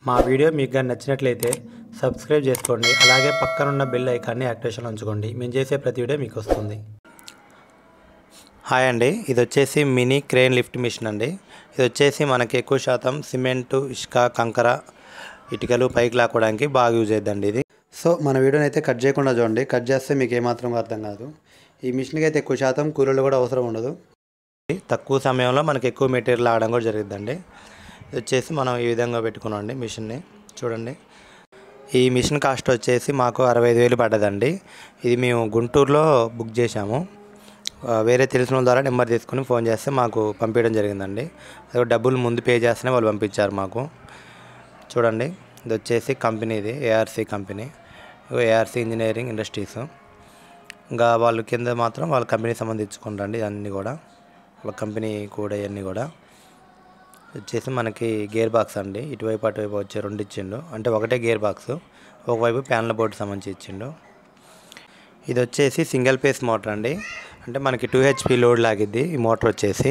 మా వీడియో మీకు కానీ నచ్చినట్లయితే సబ్స్క్రైబ్ చేసుకోండి అలాగే పక్కనున్న బెల్ ఐకాన్ని యాక్టివేషన్ ఉంచుకోండి మేము చేసే ప్రతి వీడియో మీకు వస్తుంది హాయ్ అండి ఇది వచ్చేసి మినీ క్రేన్ లిఫ్ట్ మిషన్ అండి ఇది వచ్చేసి మనకి ఎక్కువ శాతం సిమెంటు ఇసుక కంకర ఇటుకలు పైకి లాక్కోవడానికి బాగా యూజ్ అవుతుందండి ఇది సో మన వీడియోని అయితే కట్ చేయకుండా చూడండి కట్ చేస్తే మీకు ఏమాత్రం అర్థం కాదు ఈ మిషన్కి అయితే ఎక్కువ శాతం కూలీలు కూడా అవసరం ఉండదు తక్కువ సమయంలో మనకి ఎక్కువ మెటీరియల్ ఆడడం కూడా జరుగుతుందండి ఇది వచ్చేసి మనం ఈ విధంగా పెట్టుకున్నామండి మిషన్ని చూడండి ఈ మిషన్ కాస్ట్ వచ్చేసి మాకు అరవై ఐదు వేలు పడ్డదండి ఇది మేము గుంటూరులో బుక్ చేశాము ఆ, వేరే తెలిసిన వాళ్ళ ద్వారా నెంబర్ తీసుకుని ఫోన్ చేస్తే మాకు పంపించడం జరిగిందండి అదే డబ్బులు ముందు పే చేస్తేనే వాళ్ళు పంపించారు మాకు చూడండి ఇది వచ్చేసి కంపెనీ ఇది ARC company ARC engineering industries ఇంకా వాళ్ళు కింద మాత్రం వాళ్ళ కంపెనీ సంబంధించుకుంటారండి అన్నీ కూడా వాళ్ళ కంపెనీ కూడా ఇవన్నీ కూడా వచ్చేసి మనకి గేర్ బాక్స్ అండి ఇటువైపు అటువైపు వచ్చి రెండు ఇచ్చిండు అంటే ఒకటే గేర్ బాక్స్ ఒకవైపు ప్యానల్ బోర్డు సంబంధించి ఇచ్చిండు ఇది వచ్చేసి సింగిల్ పేస్ మోటార్ అండి అంటే మనకి టూ హెచ్పి లోడ్ లాగిద్ది ఈ మోటార్ వచ్చేసి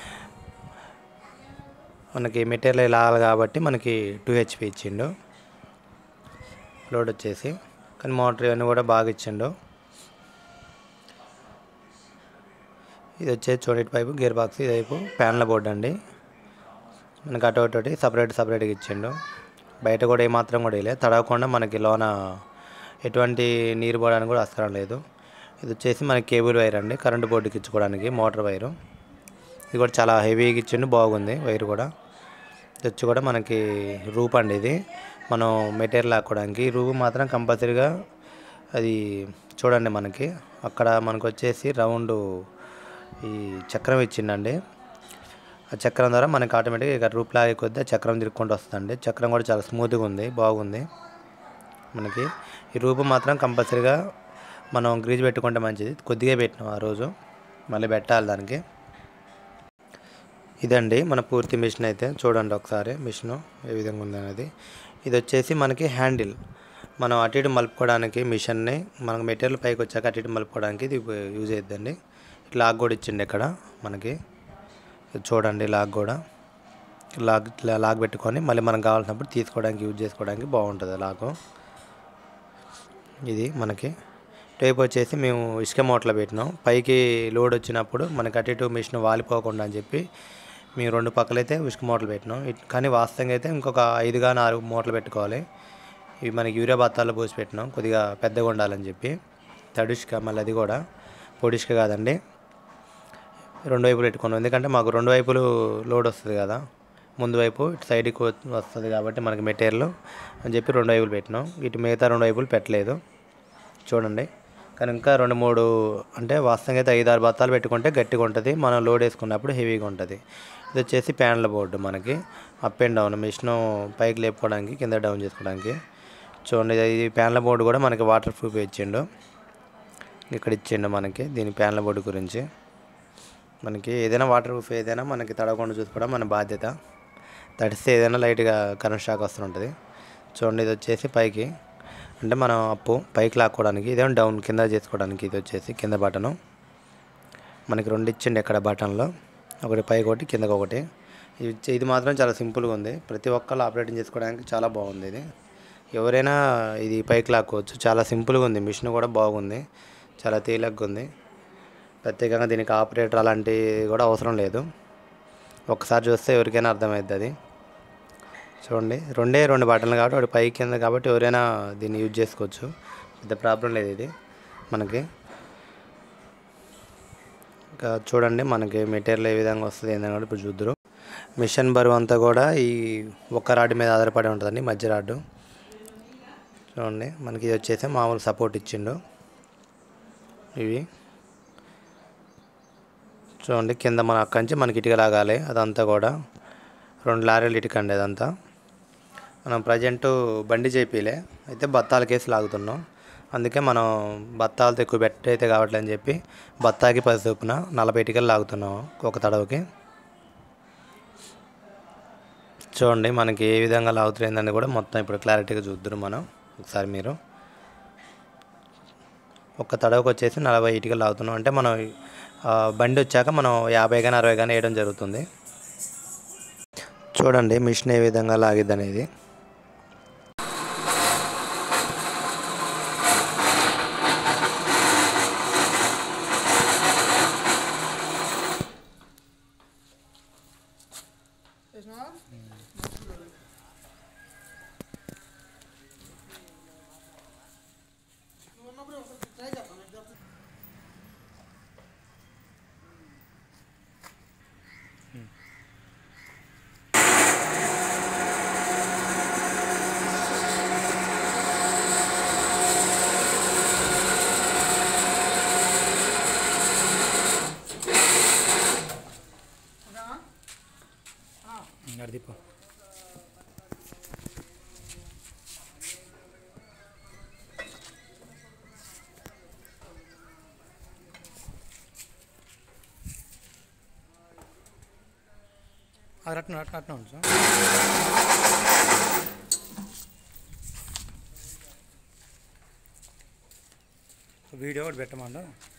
మనకి మెటీరియల్ లాగాలి కాబట్టి మనకి టూ హెచ్పి ఇచ్చిండు లోడ్ వచ్చేసి కానీ మోటార్ ఇవన్నీ కూడా బాగా ఇచ్చిండు ఇది వచ్చేసి చూడటి పైపు గేర్ బాక్స్ ఇది వైపు ప్యానల్ బోర్డు అండి మనకి అటు ఒకటి సపరేట్ సపరేట్గా ఇచ్చిండు బయట కూడా ఏమాత్రం కూడా వేయలేదు తడవకుండా మనకి లోన ఎటువంటి నీరు పోవడానికి కూడా అవసరం లేదు ఇది వచ్చేసి మనకి కేబుల్ వైర్ అండి కరెంటు బోర్డుకి ఇచ్చుకోవడానికి మోటార్ వైరు ఇది కూడా చాలా హెవీగా ఇచ్చిండు బాగుంది వైర్ కూడా ఇది వచ్చి కూడా మనకి రూప్ అండి ఇది మనం మెటీరియల్ లాక్కోవడానికి రూప్ మాత్రం కంపల్సరీగా అది చూడండి మనకి అక్కడ మనకు వచ్చేసి రౌండ్ ఈ చక్రం ఇచ్చిండండి ఆ చక్రం ద్వారా మనకి ఆటోమేటిక్గా ఇక రూప్ లాగే కొద్దీ ఆ చక్రం తిరుక్కుంటూ వస్తుందండి చక్రం కూడా చాలా స్మూత్గా ఉంది బాగుంది మనకి ఈ రూపు మాత్రం కంపల్సరీగా మనం గ్రీజ్ పెట్టుకుంటే మంచిది కొద్దిగా పెట్టినాం ఆ రోజు మళ్ళీ పెట్టాలి దానికి ఇదండి మన పూర్తి మిషన్ అయితే చూడండి ఒకసారి మిషన్ ఏ విధంగా ఉంది అనేది ఇది వచ్చేసి మనకి హ్యాండిల్ మనం అటు ఇటు మలుపుకోవడానికి మిషన్ని మనకు మెటీరియల్ పైకి వచ్చాక అటు ఇటు మలుపుకోవడానికి ఇది యూజ్ అవుతుందండి లాగ్ కూడా ఇచ్చిండి ఇక్కడ మనకి ఇది చూడండి లాగ్ కూడా లాగ్ ఇట్లా లాగ్ పెట్టుకొని మళ్ళీ మనకు కావాల్సినప్పుడు తీసుకోవడానికి యూజ్ చేసుకోవడానికి బాగుంటుంది లాగు ఇది మనకి టైప్ వచ్చేసి మేము ఇసుక మూటలో పెట్టినాం పైకి లోడ్ వచ్చినప్పుడు మనకి అటు ఇటు మిషన్ వాలిపోకుండా అని చెప్పి మేము రెండు పక్కలైతే ఇసుక మూటలు పెట్టినాం ఇట్- కానీ వాస్తవంగా అయితే ఇంకొక ఐదుగా నాలుగు మూటలు పెట్టుకోవాలి ఇవి మనకి యూరియా బత్తాల్లో పోసి పెట్టినాం కొద్దిగా పెద్దగా ఉండాలని చెప్పి తడి ఇసుక మళ్ళీ అది కూడా పొడి ఇసుక కాదండి రెండు వైపులు పెట్టుకున్నాం ఎందుకంటే మాకు రెండు వైపులు లోడ్ వస్తుంది కదా ముందు వైపు ఇటు సైడ్కి వస్తుంది కాబట్టి మనకి మెటీరియల్ అని చెప్పి రెండు వైపులు పెట్టినాం ఇటు మిగతా రెండు వైపులు పెట్టలేదు చూడండి కానీ ఇంకా రెండు మూడు అంటే వాస్తవంగా అయితే ఐదు ఆరు బత్తాలు పెట్టుకుంటే గట్టిగా ఉంటుంది మనం లోడ్ వేసుకున్నప్పుడు హెవీగా ఉంటుంది ఇది వచ్చేసి ప్యానల్ బోర్డు మనకి అప్ అండ్ డౌన్ మిషన్ పైకి లేపుకోవడానికి కింద డౌన్ చేసుకోవడానికి చూడండి ఇది ప్యానల్ బోర్డు కూడా మనకి వాటర్ ప్రూఫ్ ఇచ్చిండు ఇక్కడ ఇచ్చిండు మనకి దీని ప్యానల్ బోర్డు గురించి మనకి ఏదైనా వాటర్ ప్రూఫ్ ఏదైనా మనకి తడవకుండా చూసుకోవడం మన బాధ్యత తడిస్తే ఏదైనా లైట్గా కరెంట్ షాక్ వస్తుంటుంది చూడండి ఇది వచ్చేసి పైకి అంటే మనం అప్పు పైకి లాక్కోవడానికి ఇదేమో డౌన్ కింద చేసుకోవడానికి ఇది వచ్చేసి కింద బటను మనకి రెండు ఇచ్చిండి ఇక్కడ బటన్లో ఒకటి పైకి ఒకటి కిందకి ఒకటి ఇది ఇచ్చే- ఇది మాత్రం చాలా సింపుల్గా ఉంది ప్రతి ఒక్కళ్ళు ఆపరేటింగ్ చేసుకోవడానికి చాలా బాగుంది ఇది ఎవరైనా ఇది పైకి లాక్కోవచ్చు చాలా సింపుల్గా ఉంది మిషన్ కూడా బాగుంది చాలా తేలిగ్గా ఉంది ప్రత్యేకంగా దీనికి ఆపరేటర్ అలాంటివి కూడా అవసరం లేదు ఒక్కసారి చూస్తే ఎవరికైనా అర్థమవుతుంది అది చూడండి రెండే రెండు బటన్లు కాబట్టి ఒకటి పై కింద కాబట్టి ఎవరైనా దీన్ని యూజ్ చేసుకోవచ్చు పెద్ద ప్రాబ్లం లేదు ఇది మనకి ఇంకా చూడండి మనకి మెటీరియల్ ఏ విధంగా వస్తుంది ఏందని కూడా ఇప్పుడు చూద్దరు మిషన్ బరువు అంతా కూడా ఈ ఒక్క రాడ్ మీద ఆధారపడి ఉంటుందండి మధ్య రాడ్డు చూడండి మనకి ఇది వచ్చేసి మామూలు సపోర్ట్ ఇచ్చిండు ఇవి చూడండి కింద మన అక్కడి నుంచి మనకి ఇటుక లాగాలి అదంతా కూడా రెండు లారీలు ఇటుక అండి అదంతా మనం ప్రజెంట్ బండి చేపిలే అయితే బత్తాల కేసు లాగుతున్నాం అందుకే మనం బత్తాలతో ఎక్కువ బెట్ అయితే కావట్లేదని చెప్పి బత్తాకి పది చొప్పున నలభై ఇటుకలు లాగుతున్నాం ఒక తడవకి చూడండి మనకి ఏ విధంగా లాగుతుందని కూడా మొత్తం ఇప్పుడు క్లారిటీగా చూద్దరు మనం ఒకసారి మీరు ఒక్క తడవకు వచ్చేసి నలభై ఇటుకలు లాగుతున్నాం అంటే మనం ఆ, బండి వచ్చాక మనం యాభై కానీ అరవై కానీ వేయడం జరుగుతుంది చూడండి మిషన్ ఏ విధంగా లాగిద్ది అనేది అట్లా అట్లా అట్లా ఉంది సార్ వీడియో కూడా పెట్టమండు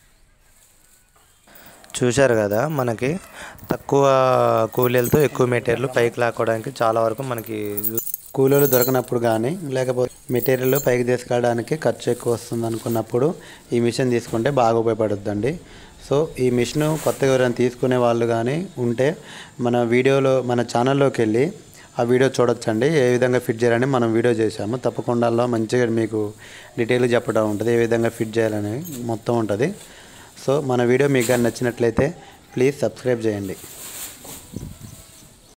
చూశారు కదా మనకి తక్కువ కూలీలతో ఎక్కువ మెటీరియల్ పైకి లాక్కోవడానికి చాలా వరకు మనకి కూలీలు దొరకనప్పుడు కానీ లేకపోతే మెటీరియల్ పైకి తీసుకెళ్ళడానికి ఖర్చు ఎక్కువ వస్తుంది అనుకున్నప్పుడు ఈ మిషన్ తీసుకుంటే బాగా ఉపయోగపడుద్దండి సో ఈ మిషన్ కొత్తగా ఎవరైనా తీసుకునే వాళ్ళు కానీ ఉంటే మన వీడియోలో మన ఛానల్లోకి వెళ్ళి ఆ వీడియో చూడొచ్చండి ఏ విధంగా ఫిట్ చేయాలని మనం వీడియో చేసాము తప్పకుండా అందులో మంచిగా మీకు డీటెయిల్ చెప్పడం ఉంటుంది ఏ విధంగా ఫిట్ చేయాలని మొత్తం ఉంటుంది సో మన వీడియో మీకు కానీ నచ్చినట్లయితే ప్లీజ్ సబ్స్క్రైబ్ చేయండి